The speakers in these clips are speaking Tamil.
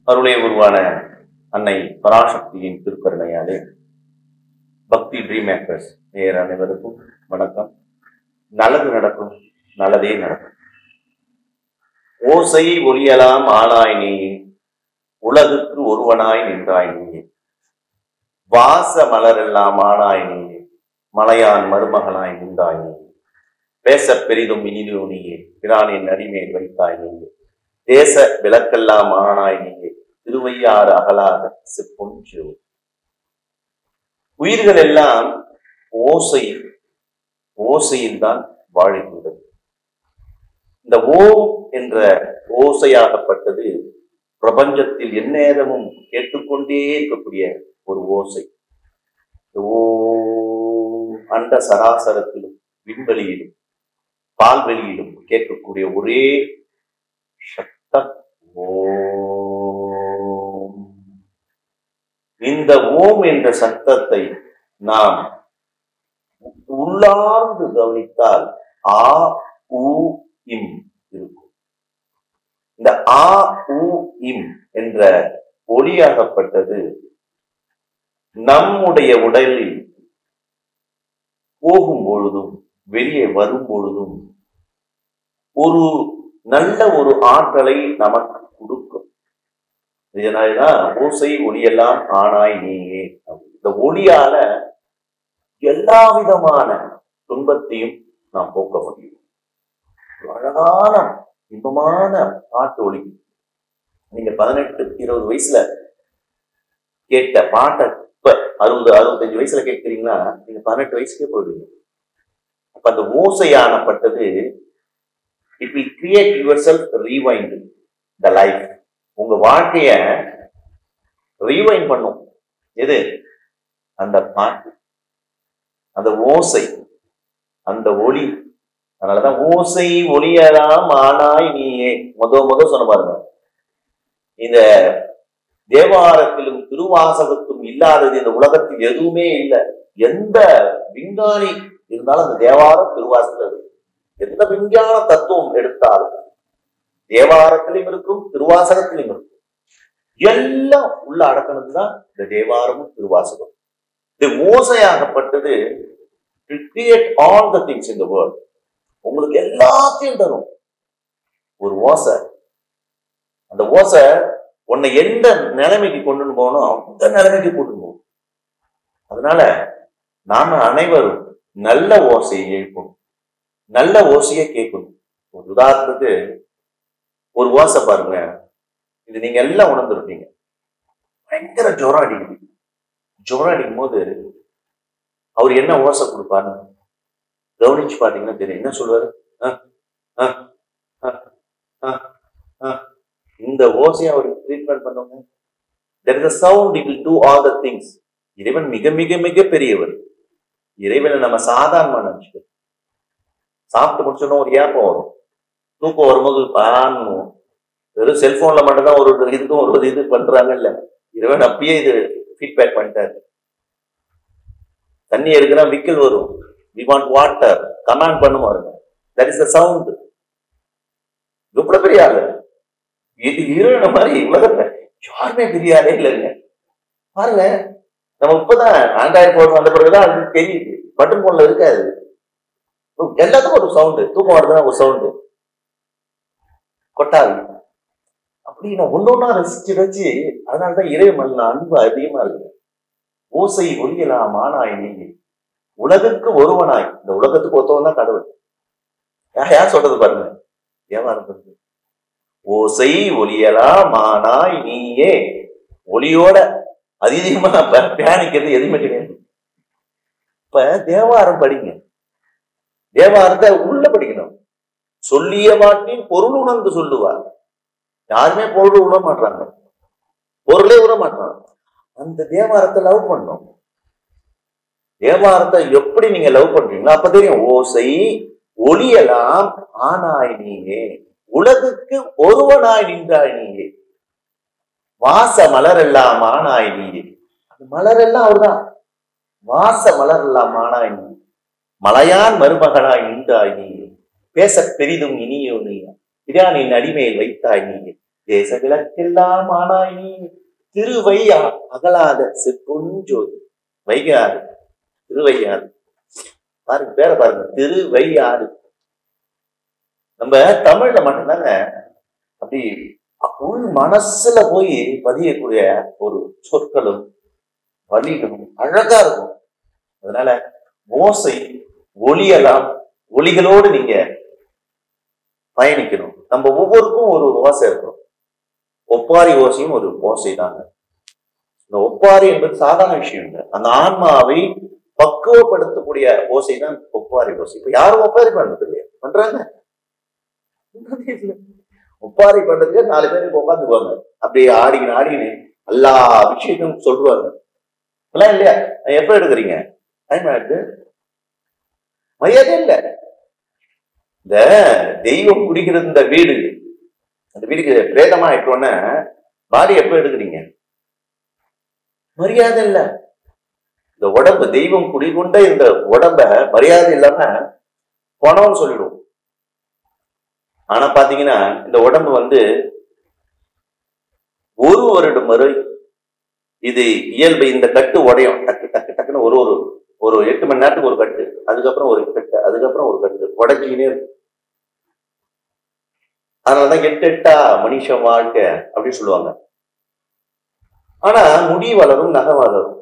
அருளே உருவான அன்னை பராசக்தியின் திருக்கருணையாலே பக்தி ட்ரீம் மேக்கர்ஸ் நேர் அனைவருக்கும் வணக்கம் நல்லது நடக்கும் நல்லதே நடக்கும் ஓசை ஒளியலாம் ஆனாய் நீயே உலகுக்கு ஒருவனாய் நின்றாய் நீயே வாச மலரெல்லாம் ஆனாய் நீயே மலையான் மருமகனாய் நின்றாய் நீயே பேசப் பெரிதும் இனிது நீயே பிரானின் அடிமேல் வைத்தாய் நீயே தேச விளக்கெல்லாம் ஆனாய் நீயே திருவையாறு அகலாத சிப்பும் சிறு உயிர்கள் எல்லாம் ஓசை ஓசையில் தான் வாழ்கின்றது இந்த ஓம் என்ற ஓசையாகப்பட்டது பிரபஞ்சத்தில் எந்நேரமும் கேட்டுக்கொண்டே இருக்கக்கூடிய ஒரு ஓசை இந்த ஓம் அண்ட சராசரத்திலும் விண்வெளியிலும் பால்வெளியிலும் கேட்கக்கூடிய ஒரே சத்தம் ஓம் இந்த ஓம் என்ற சத்தத்தை நாம் உள்ளார்ந்து கவனித்தால் ஆ உ இம் இருக்கும் இந்த ஆ உ இம் என்ற ஒளியாகப்பட்டது நம்முடைய உடலில் போகும் பொழுதும் வெளியே வரும் பொழுதும் ஒரு நல்ல ஒரு ஆற்றலை நமக்கு கொடுக்கும் இதனால்தான் ஓசை ஒளியெல்லாம் ஆனாய் நீயே இந்த ஒளியால எல்லா விதமான துன்பத்தையும் நாம் போக்க முடியும் ஒரு அழகான இன்பமான பாட்டு ஒளி நீங்க பதினெட்டு இருபது வயசுல கேட்ட பாட்டை இப்ப அறுபது அறுபத்தஞ்சு வயசுல கேட்கிறீங்கன்னா நீங்க பதினெட்டு வயசுக்கே போயிடுவீங்க அப்ப அந்த ஓசையானப்பட்டது it will create your self rewind the life உங்க வாழ்க்கைய ரீவைண்ட் பண்ணும் எது அந்த பாட்டு அந்த ஓசை அந்த ஒளி அதனாலதான் ஓசை ஒளியலாம் ஆனாய் நீயே முத முத சொன்ன பாருங்க இந்த தேவாரத்திலும் திருவாசகத்தும் இல்லாதது இந்த உலகத்தில் எதுவுமே இல்லை எந்த விஞ்ஞானி இருந்தாலும் அந்த தேவாரம் திருவாசகம் இருக்கு எந்த விஞ்ஞான தத்துவம் எடுத்தாலும் தேவாரத்திலும் இருக்கும் திருவாசகத்திலும் இருக்கும் எல்லாம் உள்ள அடக்கினதுதான் இந்த தேவாரமும் திருவாசகம் இது ஓசையாகப்பட்டது கிரியேட் ஆல் த திங்ஸ் இந்த வேர்ல்ட் உங்களுக்கு எல்லாத்தையும் தரும் ஒரு ஓசை அந்த ஓசை உன்னை எந்த நிலைமைக்கு கொண்டு போகணும் அந்த நிலைமைக்கு கொண்டு போகும் அதனால நாம அனைவரும் நல்ல ஓசையை எழுப்பணும் நல்ல ஓசையை கேட்கணும் ஒரு உதாரணத்துக்கு ஒரு ஓசை பாருங்க இது நீங்க எல்லாம் உணர்ந்துருப்பீங்க பயங்கர ஜுரம் அடிக்குது ஜுரம் அடிக்கும் போது அவர் என்ன ஓசை கொடுப்பாருன்னு கவனிச்சு பாத்தீங்கன்னா தெரியும் என்ன சொல்லுவாரு இந்த ஓசையை அவர் ட்ரீட்மெண்ட் பண்ணவங்க there is sound it will do all the things இறைவன் மிக மிக மிக பெரியவர் இறைவனை நம்ம சாதாரணமா நினைச்சுக்கணும் சாப்பிட்டு முடிச்சோன்னா ஒரு ஏப்பம் வரும் தூக்கம் வரும்போது ஆன்னுவோம் வெறும் செல்போன்ல மட்டும்தான் ஒரு இதுக்கும் ஒரு இது பண்றாங்க இல்ல இறைவன் அப்பயே இது ஃபீட்பேக் பண்ணிட்டாரு தண்ணி எடுக்கிறா விக்கல் வரும் வி வாண்ட் வாட்டர் கமாண்ட் பண்ணுவாருங்க தட் இஸ் த சவுண்ட் எவ்வளவு பெரிய ஆளு இது இருந்த மாதிரி உலகத்துல யாருமே பெரிய ஆளே இல்லைங்க பாருங்க நம்ம இப்பதான் ஆண்ட்ராய்டு போன் வந்த பிறகுதான் அது தெரியுது பட்டன் போன்ல இருக்காது எல்லாத்துக்கும் ஒரு சவுண்டு தூக்கம் வருதுன்னா ஒரு சவுண்டு கொட்டாது அப்படி நான் ஒன்னொன்னா ரசிச்சு ரசிச்சு அதனாலதான் இறைவன் அன்பு அதிகமா இருக்கு ஓசை ஒளியலாம் ஆனாய் நீ உலகுக்கு ஒருவனாய் இந்த உலகத்துக்கு ஒருத்தவன் தான் கடவுள் யார் சொல்றது பாருங்க ஏமாறம் பண்ணுது ஓசை ஒளியலாம் ஆனாய் நீயே ஒளியோட அதிகமா பியானிக்கிறது எதுவுமே கிடையாது இப்ப தேவாரம் படிங்க தேவாரத்தை உள்ள படிக்கணும் சொல்லிய மாட்டின் பொருள் உணர்ந்து சொல்லுவார் யாருமே பொருள் உணர மாட்டாங்க பொருளே உணர மாட்டாங்க அந்த தேவாரத்தை லவ் பண்ணும் தேவாரத்தை எப்படி நீங்க லவ் பண்றீங்களோ அப்ப தெரியும் ஓசை ஒளியலாம் ஆனாய் நீயே உலகுக்கு ஒருவனாய் நின்றாய் நீயே வாச மலர் எல்லாம் ஆனாய் நீயே அந்த மலர் எல்லாம் அவர்தான் வாச மலர் எல்லாம் ஆனாய் நீ மலையான் மருமகனாய் நின்றாய் நீயே பேச பெரிதும் இனியோ நீ இரானின் அடிமையில் வைத்தாய் நீயே தேச விளக்கெல்லாம் ஆனாய் நீ திருவையா அகலாத செப்பொஞ்சோதி வைகாறு திருவையாறு பாருங்க பேரை பாருங்க திருவையாறு நம்ம தமிழ்ல மட்டும்தாங்க அப்படி உள் மனசுல போய் பதியக்கூடிய ஒரு சொற்களும் வழிகளும் அழகா இருக்கும் அதனால ஓசை ஒளியெல்லாம் ஒளிகளோடு நீங்க பயணிக்கணும் நம்ம ஒவ்வொருக்கும் ஒரு ஒரு ஓசை இருக்கும் ஒப்பாரி ஓசையும் ஒரு ஓசை தாங்க இந்த ஒப்பாரி என்பது சாதாரண விஷயம் இல்லை அந்த ஆன்மாவை பக்குவப்படுத்தக்கூடிய ஓசை தான் ஒப்பாரி ஓசை இப்ப யாரும் ஒப்பாரி பண்றது இல்லையா பண்றாங்க பண்றதே இல்லை. ஒப்பாரி பண்றதுக்கு நாலு பேர் உட்காந்துக்குவாங்க அப்படியே ஆடிக்கின்னு ஆடிக்கின்னு எல்லா விஷயத்தையும் சொல்லுவாங்க இப்பெல்லாம் இல்லையா எப்ப எடுக்கிறீங்க டைம் ஆயிடுது மரியாதை இல்லை இந்த தெய்வம் குடிக்கிறது இந்த வீடு அந்த வீடுக்கு பிரேதமா ஆயிட்டோன்னே பாடி எப்ப எடுக்கிறீங்க மரியாதை இல்ல இந்த உடம்பு தெய்வம் குடிகொண்ட இந்த உடம்ப மரியாதை இல்லாம பணம்னு சொல்லிடும் ஆனா பாத்தீங்கன்னா இந்த உடம்பு வந்து ஒரு வருடம் வரை இது இயல்பு இந்த கட்டு உடையும் டக்கு டக்கு டக்குன்னு ஒரு ஒரு ஒரு எட்டு மணி நேரத்துக்கு ஒரு கட்டு அதுக்கப்புறம் ஒரு கட்டு அதுக்கப்புறம் ஒரு கட்டு உடஞ்சிக்கினே இருக்கு அதனாலதான் எட்டு எட்டா மனுஷ வாழ்க்கை அப்படின்னு சொல்லுவாங்க ஆனா முடி வளரும் நகை வளரும்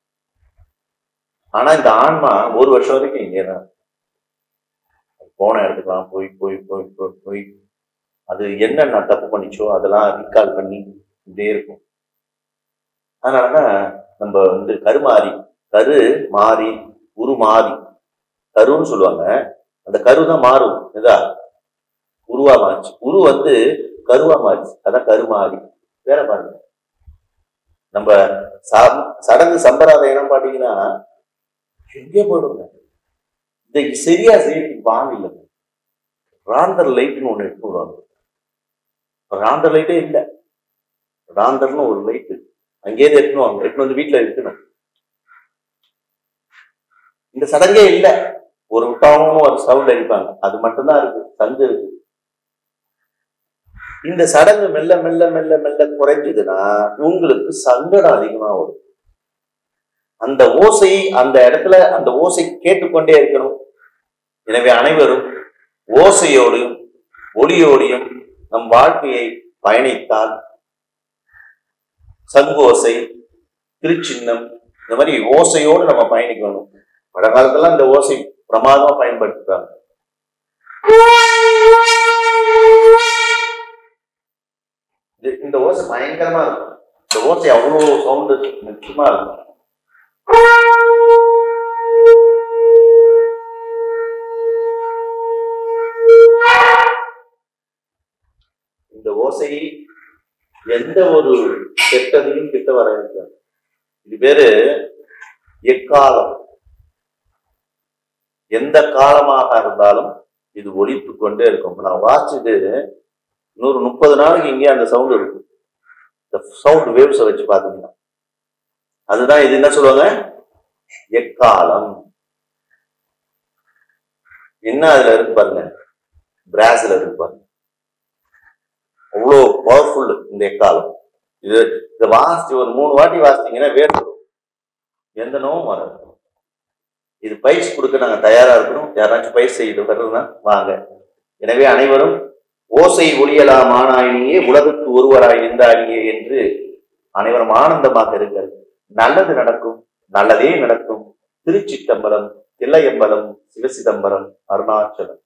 ஆனா இந்த ஆன்மா ஒரு வருஷம் வரைக்கும் இங்கே தான் போன இடத்துக்குலாம் போய் போய் போய் போய் போய் அது என்னென்ன தப்பு பண்ணிச்சோ அதெல்லாம் ரீகால் பண்ணி இப்படியே இருக்கும் அதனாலதான் நம்ம வந்து கருமாறி கரு மாறி உரு மாறி கருன்னு சொல்லுவாங்க அந்த கரு தான் மாறும் இதா உருவா மாறிச்சு உரு வந்து கருவா மாறிச்சு அதான் கருமாறி வேற பாருங்க நம்ம சம்- சடங்கு சம்பிரதாயம் பாத்தீங்கன்னா எங்கே போயிடுங்க இந்த சரியா செய்யறதுக்கு வாங்க இல்லை ராந்தர் லைட்னு ஒண்ணு எடுத்து வருவாங்க ராந்தர் லைட்டே இல்லை ராந்தர்னு ஒரு லைட்டு அங்கேயே எடுத்துன்னு வாங்க எடுத்துன்னு வந்து வீட்டுல இருக்கணும் இந்த சடங்கே இல்ல ஒரு விட்டாவும் ஒரு சவுண்ட் அடிப்பாங்க அது மட்டும்தான் இருக்கு சங்கு இருக்கு இந்த சடங்கு மெல்ல மெல்ல மெல்ல மெல்ல குறைஞ்சதுன்னா உங்களுக்கு சங்கடம் அதிகமா வரும் அந்த ஓசை அந்த இடத்துல அந்த ஓசை கேட்டுக்கொண்டே இருக்கணும் எனவே அனைவரும் ஓசையோடும் ஒளியோடையும் நம் வாழ்க்கையை பயணித்தால் சங்கோசை திருச்சின்னம் இந்த மாதிரி ஓசையோடு நம்ம பயணிக்கணும் பல காலத்துல இந்த ஓசை பிரமாதமா பயன்படுத்துறாங்க இது- இந்த ஓசை பயங்கரமா இருக்கும் இந்த ஓசை அவ்வளவு சவுண்டு நிச்சயமா இருக்கும் இந்த ஓசை எந்த ஒரு கெட்டதையும் கிட்ட வர இருக்காது இது பேரு எக்காலம் எந்த காலமாக இருந்தாலும் இது ஒலித்து கொண்டே இருக்கும் இப்ப நான் வாசிச்சது நூறு முப்பது நாளைக்கு இங்கே அந்த சவுண்ட் இருக்கும் இந்த சவுண்ட் வேவ்ஸை வச்சு பாத்தீங்கன்னா அதுதான் இது என்ன சொல்லுவாங்க எக்காலம் என்ன அதுல இருக்கு பாருங்க பிராஸ்ல இருக்கு பாருங்க அவ்வளோ பவர்ஃபுல் இந்த எக்காலம் இது இதை வாசிச்சு ஒரு மூணு வாட்டி வாசித்தீங்கன்னா வேர்க்கும் எந்த நோவும் வராது இது பயிற்சி கொடுக்க நாங்க தயாரா இருக்கிறோம் யாராச்சும் பயிற்சி செய்து வர்றதுன்னா வாங்க எனவே அனைவரும் ஓசை ஒளியலாம் ஆனாயினியே உலகுக்கு ஒருவராய் இருந்தாயினியே என்று அனைவரும் ஆனந்தமாக இருங்கள் நல்லது நடக்கும் நல்லதே நடக்கும் திருச்சிட்டம்பலம் தில்லையம்பலம் சிவசிதம்பரம் அருணாச்சலம்